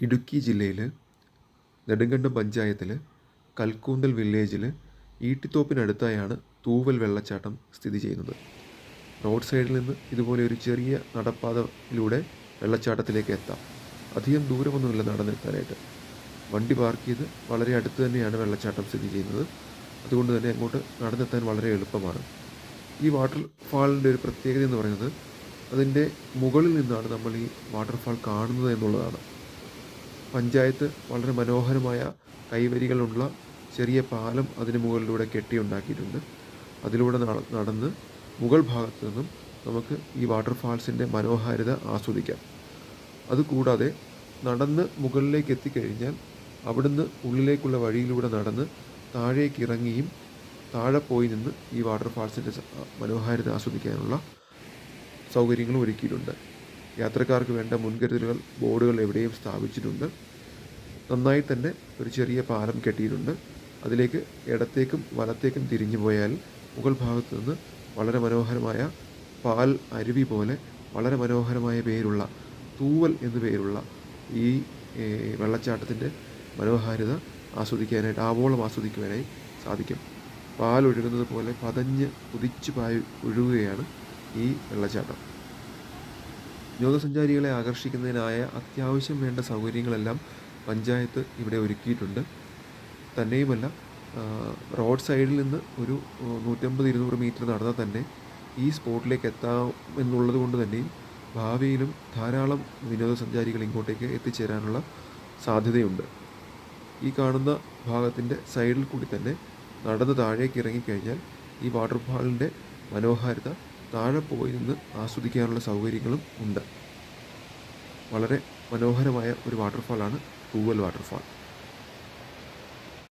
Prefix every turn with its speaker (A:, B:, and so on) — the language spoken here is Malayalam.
A: ഇടുക്കി ജില്ലയിൽ നെടുങ്കണ്ടം പഞ്ചായത്തിൽ കൽക്കൂന്തൽ വില്ലേജിൽ ഈട്ടിത്തോപ്പിനടുത്തായാണ് തൂവൽ വെള്ളച്ചാട്ടം സ്ഥിതി ചെയ്യുന്നത് റോഡ് സൈഡിൽ നിന്ന് ഇതുപോലെ ഒരു ചെറിയ നടപ്പാതയിലൂടെ വെള്ളച്ചാട്ടത്തിലേക്ക് എത്താം അധികം ദൂരമൊന്നുമില്ല നടന്നെത്താനായിട്ട് വണ്ടി പാർക്ക് ചെയ്ത് വളരെ അടുത്ത് തന്നെയാണ് വെള്ളച്ചാട്ടം സ്ഥിതി ചെയ്യുന്നത് അതുകൊണ്ട് തന്നെ അങ്ങോട്ട് നടന്നെത്താൻ വളരെ എളുപ്പമാണ് ഈ വാട്ടർ ഫാളിൻ്റെ ഒരു പ്രത്യേകത എന്ന് പറയുന്നത് അതിൻ്റെ മുകളിൽ നിന്നാണ് നമ്മൾ ഈ വാട്ടർഫാൾ കാണുന്നത് എന്നുള്ളതാണ് പഞ്ചായത്ത് വളരെ മനോഹരമായ കൈവരികളുള്ള ചെറിയ പാലം അതിന് മുകളിലൂടെ കെട്ടിയുണ്ടാക്കിയിട്ടുണ്ട് അതിലൂടെ നട- നടന്ന് മുകൾ ഭാഗത്ത് നിന്നും നമുക്ക് ഈ വാട്ടർഫാൾസിൻ്റെ മനോഹാരിത ആസ്വദിക്കാം അതുകൂടാതെ നടന്ന് മുകളിലേക്ക് എത്തിക്കഴിഞ്ഞാൽ അവിടുന്ന് ഉള്ളിലേക്കുള്ള വഴിയിലൂടെ നടന്ന് താഴേക്ക് ഇറങ്ങിയും താഴെ പോയി നിന്ന് ഈ വാട്ടർഫാൾസിൻ്റെ സ- മനോഹാരിത ആസ്വദിക്കാനുള്ള സൗകര്യങ്ങളും ഒരുക്കിയിട്ടുണ്ട് യാത്രക്കാർക്ക് വേണ്ട മുൻകരുതലുകൾ ബോർഡുകൾ എവിടെയും സ്ഥാപിച്ചിട്ടുണ്ട് നന്നായി തന്നെ ഒരു ചെറിയ പാലം കെട്ടിയിട്ടുണ്ട് അതിലേക്ക് ഇടത്തേക്കും വലത്തേക്കും തിരിഞ്ഞു പോയാൽ മുകൾ ഭാഗത്ത് നിന്ന് വളരെ മനോഹരമായ പാൽ അരുവി പോലെ വളരെ മനോഹരമായ പേരുള്ള തൂവൽ എന്നു പേരുള്ള ഈ ഏ, വെള്ളച്ചാട്ടത്തിൻ്റെ മനോഹാരിത ആസ്വദിക്കാനായിട്ട് ആവോളം ആസ്വദിക്കുവാനായി സാധിക്കും പാൽ ഒഴുകുന്നത് പോലെ പതഞ്ഞ് കുതിച്ച് പായി ഒഴുകുകയാണ് ഈ വെള്ളച്ചാട്ടം വിനോദസഞ്ചാരികളെ ആകർഷിക്കുന്നതിനായ അത്യാവശ്യം വേണ്ട സൗകര്യങ്ങളെല്ലാം പഞ്ചായത്ത് ഇവിടെ ഒരുക്കിയിട്ടുണ്ട് തന്നെയുമല്ല ആ, റോഡ് സൈഡിൽ നിന്ന് ഒരു ആ, നൂറ്റമ്പത് ഇരുന്നൂറ് മീറ്റർ നടന്നാൽ തന്നെ ഈ സ്പോട്ടിലേക്ക് എത്താം എന്നുള്ളത് കൊണ്ട് തന്നെയും ഭാവിയിലും ധാരാളം വിനോദസഞ്ചാരികൾ ഇങ്ങോട്ടേക്ക് എത്തിച്ചേരാനുള്ള സാധ്യതയുണ്ട് ഈ കാണുന്ന ഭാഗത്തിൻ്റെ സൈഡിൽ കൂടി തന്നെ നടന്ന് താഴേക്ക് ഇറങ്ങിക്കഴിഞ്ഞാൽ ഈ വാട്ടർഫാളിൻ്റെ മനോഹാരിത താഴെ പോയി നിന്ന് ആസ്വദിക്കാനുള്ള സൗകര്യങ്ങളും ഉണ്ട് വളരെ മനോഹരമായ ഒരു വാട്ടർഫാളാണ് തൂവൽ വാട്ടർഫാൾ